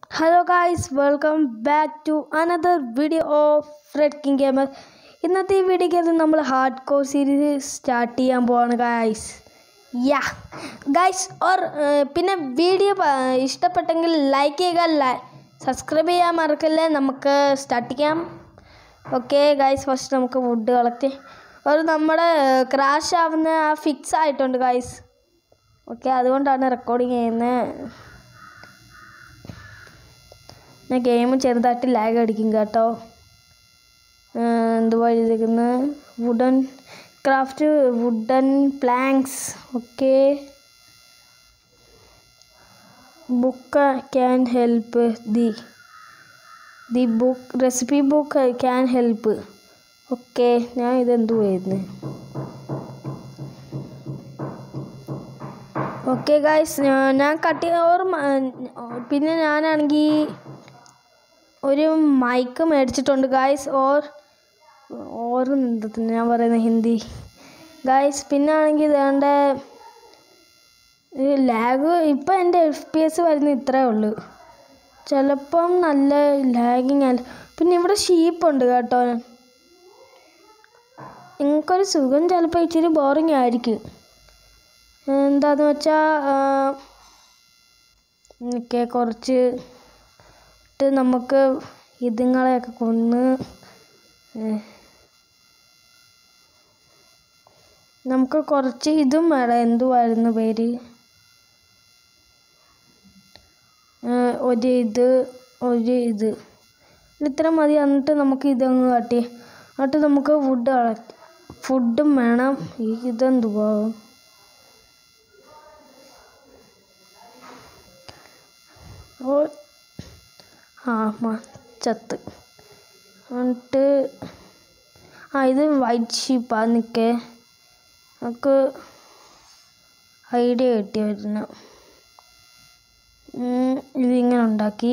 hello guys welcome back to another video of red king gamer ഇന്നത്തെ ഈ വീഡിയോയ്ക്ക് നമ്മൾ ഹാർഡ് കോർ സീരീസ് സ്റ്റാർട്ട് ചെയ്യാൻ പോവാണ് ഗായ്സ് യാ ഗായ്സ് ഓർ പിന്നെ വീഡിയോ ഇഷ്ടപ്പെട്ടെങ്കിൽ ലൈക്ക് ചെയ്യുക സബ്സ്ക്രൈബ് ചെയ്യാൻ മറക്കല്ലേ നമുക്ക് സ്റ്റാർട്ട് ചെയ്യാം ഓക്കെ ഗായ്സ് ഫസ്റ്റ് നമുക്ക് വുഡ് കളക്ട് ഒരു നമ്മുടെ ക്രാഷ് ആവുന്ന ആ ഫിക്സ് ആയിട്ടുണ്ട് ഗായ്സ് ഓക്കെ അതുകൊണ്ടാണ് റെക്കോർഡിങ് ചെയ്യുന്നത് ഞാൻ ഗെയിം ചെറുതായിട്ട് ലാഗ് അടിക്കും കേട്ടോ എന്തുവാ എഴുതിയിരിക്കുന്നത് wooden craft wooden planks okay book can help the the book recipe book can help okay ഞാൻ ഇതെന്തു ചെയ്യുന്നത് ഓക്കെ ഗായ്സ് ഞാൻ കട്ട് ഓർ പിന്നെ ഞാനാണെങ്കിൽ ഒരു മൈക്ക് മേടിച്ചിട്ടുണ്ട് ഗായ്സ് ഓർ ഓർ എന്താ ഞാൻ പറയുന്നത് ഹിന്ദി ഗായ്സ് പിന്നെ ആണെങ്കിൽ ഇതേണ്ട ലാഗ് ഇപ്പം എൻ്റെ എഫ് പി എസ് വരുന്നത് ഇത്രയേ ഉള്ളൂ ചിലപ്പം നല്ല ലാഗിങ് അല്ല പിന്നെ ഇവിടെ ഷീപ്പുണ്ട് കേട്ടോ നിങ്ങൾക്കൊരു സുഖം ചിലപ്പോൾ ഇച്ചിരി ബോറിങ് ആയിരിക്കും എന്താന്ന് വെച്ചാൽ എനിക്ക് കുറച്ച് ഇട്ട് നമുക്ക് ഇതുങ്ങളെയൊക്കെ കൊന്ന് നമുക്ക് കുറച്ച് ഇതും വേണം എന്തുവായിരുന്നു പേര് ഒരു ഇത് ഒരു ഇത് ഇത്ര മതി എന്നിട്ട് നമുക്ക് ഇതങ്ങ് കാട്ടി എന്നിട്ട് നമുക്ക് ഫുഡ് ഫുഡും വേണം ഈ ഇതെന്തുവാ ഓ ആ ചത്ത് എന്നിട്ട് ആ ഇത് വൈറ്റ് ഷീപ്പാ നിൽക്കേ നമുക്ക് ഐഡിയ കിട്ടി വരുന്നു ഇതിങ്ങനെ ഉണ്ടാക്കി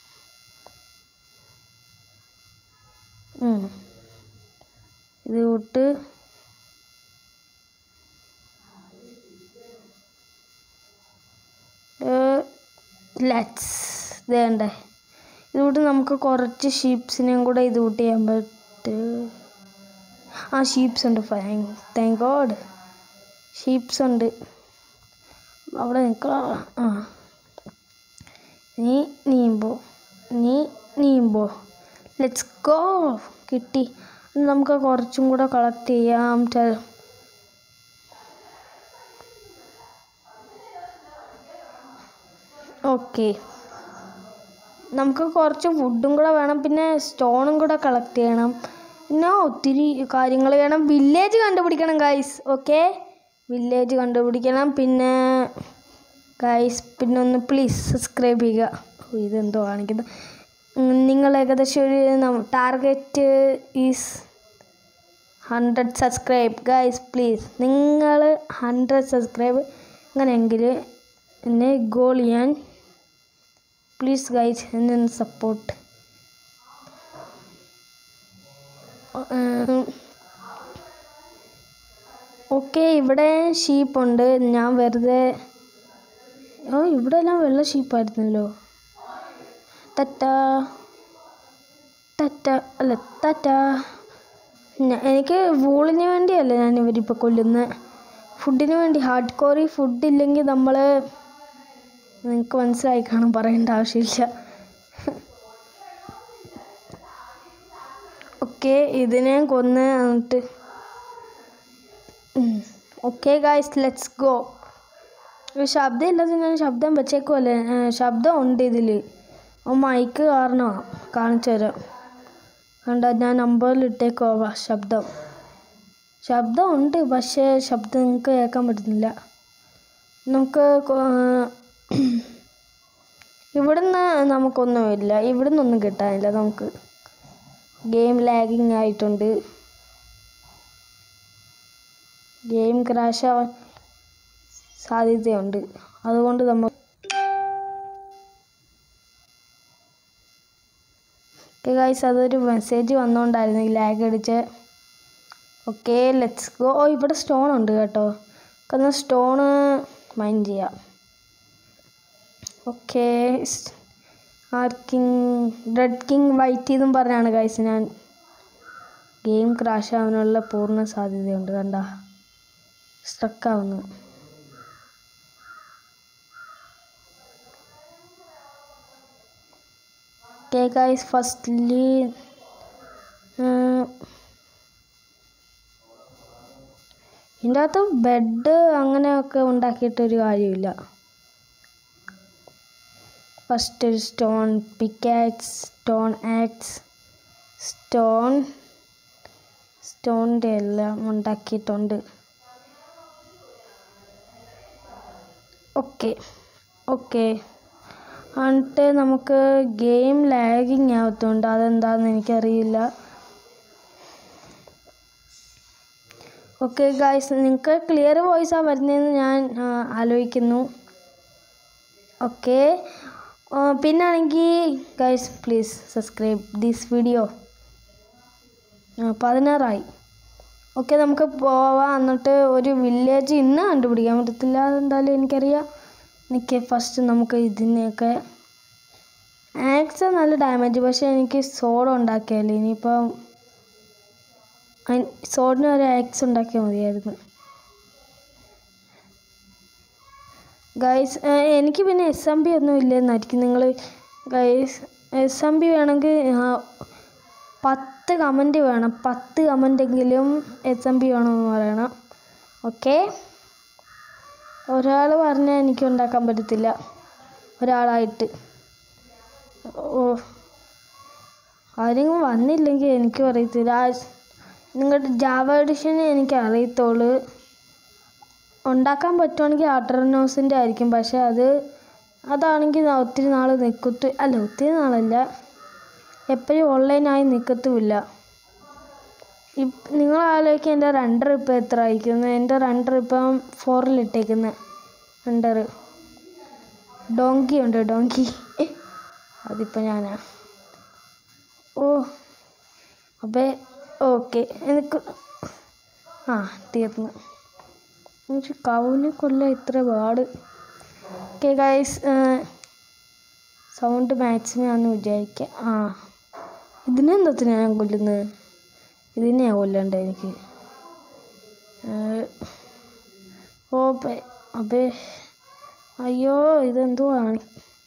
ഇത് വിട്ട് ലെറ്റ്സ് ഇതേണ്ടേ ഇതുകൂട്ട് നമുക്ക് കുറച്ച് ഷീപ്സിനെയും കൂടെ ഇത് കൂട്ട് ചെയ്യാൻ പറ്റും ആ ഷീപ്സ് ഉണ്ട് താങ്ക് ഗോഡ് ഷീപ്സ് ഉണ്ട് അവിടെ നിൽക്കുക ആ നീ നീമ്പോ നീ നീമ്പോ ലെറ്റ്സ് ഗോ കിട്ടി നമുക്ക് കുറച്ചും കൂടെ കളക്ട് ചെയ്യാം ഓക്കെ നമുക്ക് കുറച്ച് ഫുഡും കൂടെ വേണം പിന്നെ സ്റ്റോണും കൂടെ കളക്ട് ചെയ്യണം പിന്നെ ഒത്തിരി കാര്യങ്ങൾ വേണം വില്ലേജ് കണ്ടുപിടിക്കണം ഗൈസ് ഓക്കെ വില്ലേജ് കണ്ടുപിടിക്കണം പിന്നെ ഗൈസ് പിന്നെ ഒന്ന് പ്ലീസ് സബ്സ്ക്രൈബ് ചെയ്യുക ഇതെന്തോ കാണിക്കുന്നത് നിങ്ങൾ ഏകദേശം ഒരു target is hundred subscribe guys please നിങ്ങൾ ഹൺഡ്രഡ് സബ്സ്ക്രൈബ് അങ്ങനെയെങ്കിൽ എന്നെ ഗോൾ ചെയ്യാൻ പ്ലീസ് ഗൈസ് എന്നെ സപ്പോർട്ട് ഓക്കെ ഇവിടെ ഷീപ്പുണ്ട് ഞാൻ വെറുതെ ഓ ഇവിടെ എല്ലാം വെള്ള ഷീപ്പായിരുന്നല്ലോ തറ്റ തറ്റ അല്ല തറ്റ എനിക്ക് വൂളിന് വേണ്ടിയല്ല ഞാൻ ഇവരിപ്പോൾ കൊല്ലുന്നത് ഫുഡിന് വേണ്ടി ഹാർഡ് കോറി ഫുഡ് ഇല്ലെങ്കിൽ നമ്മൾ നിങ്ങൾക്ക് മനസ്സിലായി കാണും പറയേണ്ട ആവശ്യമില്ല ഓക്കെ ഇതിനെ കൊന്ന് എന്നിട്ട് ഓക്കെ ഗായ്സ് ലെറ്റ്സ് ഗോ ശബ്ദം ഇല്ലാതെ ഞാൻ ശബ്ദം വെച്ചേക്കുമല്ലേ ശബ്ദം ഉണ്ട് ഇതിൽ ആ മൈക്ക് കാരണമാണ് കാണിച്ചു തരാം കണ്ട ഞാൻ നമ്പറിൽ ഇട്ടേക്കോ ശബ്ദം ശബ്ദം ഉണ്ട് പക്ഷേ ശബ്ദം നിങ്ങൾക്ക് കേൾക്കാൻ പറ്റുന്നില്ല നമുക്ക് ഇവിടുന്ന് നമുക്കൊന്നുമില്ല ഇവിടുന്ന് ഒന്നും കിട്ടാനില്ല നമുക്ക് ഗെയിം ലാഗിങ് ആയിട്ടുണ്ട് ഗെയിം ക്രാഷ് ആവാൻ സാധ്യതയുണ്ട് അതുകൊണ്ട് നമ്മൾ ഗൈസ് അതൊരു മെസ്സേജ് വന്നുകൊണ്ടായിരുന്നു ഈ ലാഗ് അടിച്ച് ഓക്കെ ലെറ്റ്സ് ഗോ ഓ ഇവിടെ സ്റ്റോൺ ഉണ്ട് കേട്ടോ എന്നാൽ സ്റ്റോണ് മൈൻഡ് ചെയ്യാം ഓക്കെ ആർ കിങ് റെഡ് കിങ് വൈറ്റ് എന്നും പറഞ്ഞാണ് ഗൈസ് ഞാൻ ഗെയിം ക്രാഷ് ആവാനുള്ള പൂർണ്ണ സാധ്യതയുണ്ട് കണ്ട സ്ട്രക്കാവുന്നു ഓക്കെ ഗൈസ് ഫസ്റ്റ്ലി ഇതിൻ്റെ അകത്ത് ബെഡ് അങ്ങനെയൊക്കെ ഉണ്ടാക്കിയിട്ടൊരു കാര്യമില്ല ഫസ്റ്റ് ഒരു stone pickaxe stone axe stone സ്റ്റോണിൻ്റെ എല്ലാം ഉണ്ടാക്കിയിട്ടുണ്ട് ഓക്കെ ഓക്കെ എന്നിട്ട് നമുക്ക് ഗെയിം ലാഗിങ് ആവത്തുണ്ട് അതെന്താണെന്ന് എനിക്കറിയില്ല ഓക്കെ ഗായ്സ് നിങ്ങൾക്ക് ക്ലിയർ വോയിസാണ് വരുന്നതെന്ന് ഞാൻ ആ, ആലോചിക്കുന്നു ഓക്കെ പിന്നാണെങ്കിൽ guys please subscribe this video പതിനാറായി ഓക്കെ നമുക്ക് പോവാം എന്നിട്ട് ഒരു വില്ലേജ് ഇന്ന് കണ്ടുപിടിക്കാൻ പറ്റത്തില്ല അതെന്തായാലും എനിക്കറിയാം എനിക്ക് ഫസ്റ്റ് നമുക്ക് ഇതിനെയൊക്കെ ആക്സ് നല്ല ഡാമേജ് പക്ഷേ എനിക്ക് സോഡ് ഉണ്ടാക്കിയാലേ ഇനിയിപ്പം സോഡിന് ഒരു ആക്സ് ഉണ്ടാക്കിയാൽ മതിയായിരുന്നു ഗൈസ് എനിക്ക് പിന്നെ എസ് എം ബി ഒന്നും ഇല്ലെന്നായിരിക്കും നിങ്ങൾ ഗൈസ് എസ് എം ബി വേണമെങ്കിൽ ആ, പത്ത് കമൻറ്റ് വേണം പത്ത് കമൻറ്റെങ്കിലും എസ് എം ബി വേണമെന്ന് പറയണം ഓക്കെ ഒരാൾ പറഞ്ഞാൽ എനിക്ക് ഉണ്ടാക്കാൻ പറ്റത്തില്ല ഒരാളായിട്ട് ഓ ആരെങ്കിലും വന്നില്ലെങ്കിൽ എനിക്കും അറിയത്തില്ല ആ- നിങ്ങളുടെ ജാവ എഡിഷൻ എനിക്ക് അറിയത്തുള്ളൂ ഉണ്ടാക്കാൻ പറ്റുവാണെങ്കിൽ ആട്ടർനോസിൻ്റെ ആയിരിക്കും പക്ഷേ അത് അതാണെങ്കിൽ ന- ഒത്തിരി നാൾ നിൽക്കത്തു അല്ല ഒത്തിരി നാളല്ല എപ്പോഴും ഓൺലൈനായി നിൽക്കത്തുമില്ല ഇപ് നിങ്ങൾ ആലോചിക്കുക എൻ്റെ റണ്ടർ ഇപ്പം എത്ര അയക്കുന്നു എൻ്റെ റണ്ടർ ഇപ്പം ഫോറിലിട്ടേക്കുന്നത് റണ്ടർ ഡോങ്കി ഉണ്ട് ഡോങ്കി അതിപ്പോൾ ഞാനാ ഓ അപ്പേ ഓക്കെ എനിക്ക് ആ തീർന്നു എനിക്ക് കവുനെ കൊല്ല ഇത്ര പാട് ഓക്കെ ഗൈസ് സൗണ്ട് മാക്സിമം ആണെന്ന് വിചാരിക്കുക ആ ഇതിനെന്തത്തിന് ഞാൻ കൊല്ലുന്നത് ഇതിനെയാണ് കൊല്ലണ്ട എനിക്ക് ഏഹ്, ഓ പെ- അബേ അയ്യോ ഇതെന്തോ ആണ്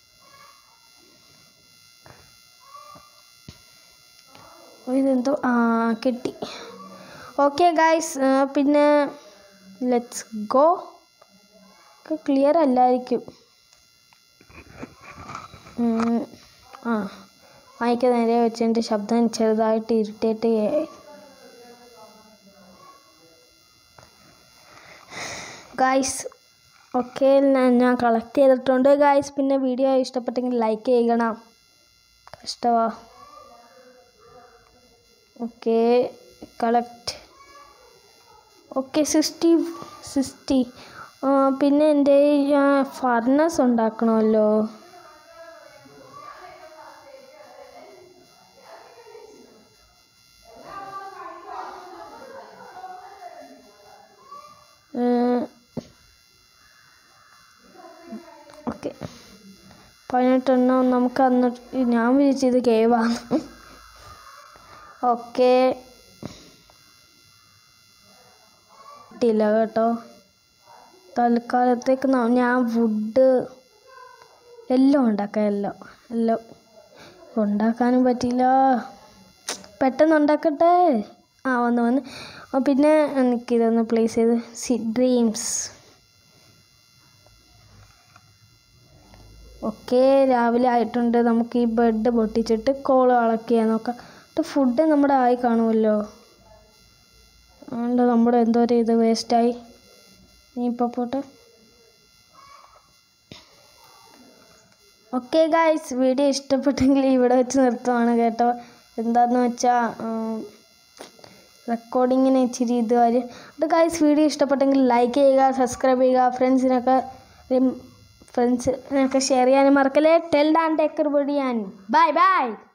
ഓ, ഇതെന്തോ ആ കിട്ടി ഓക്കെ ഗായ്സ് പിന്നെ ലെറ്റ്സ് ഗോ ക്ലിയർ അല്ലായിരിക്കും ഉം, ആ മൈക്ക് നേരെ വെച്ച് എൻ്റെ ശബ്ദം ചെറുതായിട്ട് ഇറിറ്റേറ്റ് ഗായ്സ് ഓക്കെ ഞാൻ കളക്ട് ചെയ്തിട്ടുണ്ട് ഗായ്സ് പിന്നെ വീഡിയോ ഇഷ്ടപ്പെട്ടെങ്കിൽ ലൈക്ക് ചെയ്യണം കഷ്ടവാ okay collect okay sixty sixty പിന്നെ എൻ്റെ ഫർണസ് ഉണ്ടാക്കണമല്ലോ ഓക്കെ പതിനെട്ടെണ്ണം നമുക്ക് അന്ന് ഞാൻ വിചാരിച്ചത് കേവാണ് ഓക്കെ കിട്ടിയില്ല കേട്ടോ തൽക്കാലത്തേക്ക് ന- ഞാൻ വുഡ് എല്ലാം ഉണ്ടാക്കാം എല്ലാം എല്ലാം ഉണ്ടാക്കാനും പറ്റിയില്ല പെട്ടെന്ന് ഉണ്ടാക്കട്ടെ ആ വന്ന് വന്ന് ആ, പിന്നെ എനിക്കിതൊന്ന് പ്ലേസ് ചെയ്ത് സി ഡ്രീംസ് ഓക്കെ രാവിലെ ആയിട്ടുണ്ട് നമുക്ക് ഈ ബെഡ് പൊട്ടിച്ചിട്ട് കോള് കളക്ട് ചെയ്യാൻ നോക്കാം എന്നിട്ട് ഫുഡ് നമ്മുടെ ആയി കാണുമല്ലോ അതുകൊണ്ട് നമ്മുടെ എന്തോരം ഇത് വേസ്റ്റായി ഇനിയിപ്പോൾ പോട്ടെ ഓക്കെ ഗായ്സ് വീഡിയോ ഇഷ്ടപ്പെട്ടെങ്കിൽ ഇവിടെ വെച്ച് നിർത്തുവാണ് കേട്ടോ എന്താന്ന് വെച്ചാൽ റെക്കോർഡിങ്ങിന് ഇച്ചിരി ഇത് വരും അത് ഗായ്സ് വീഡിയോ ഇഷ്ടപ്പെട്ടെങ്കിൽ ലൈക്ക് ചെയ്യുക സബ്സ്ക്രൈബ് ചെയ്യുക ഫ്രണ്ട്സിനൊക്കെ ഫ്രണ്ട്സിനൊക്കെ ഷെയർ ചെയ്യാനും മറക്കല്ലേ till then take care body and bye by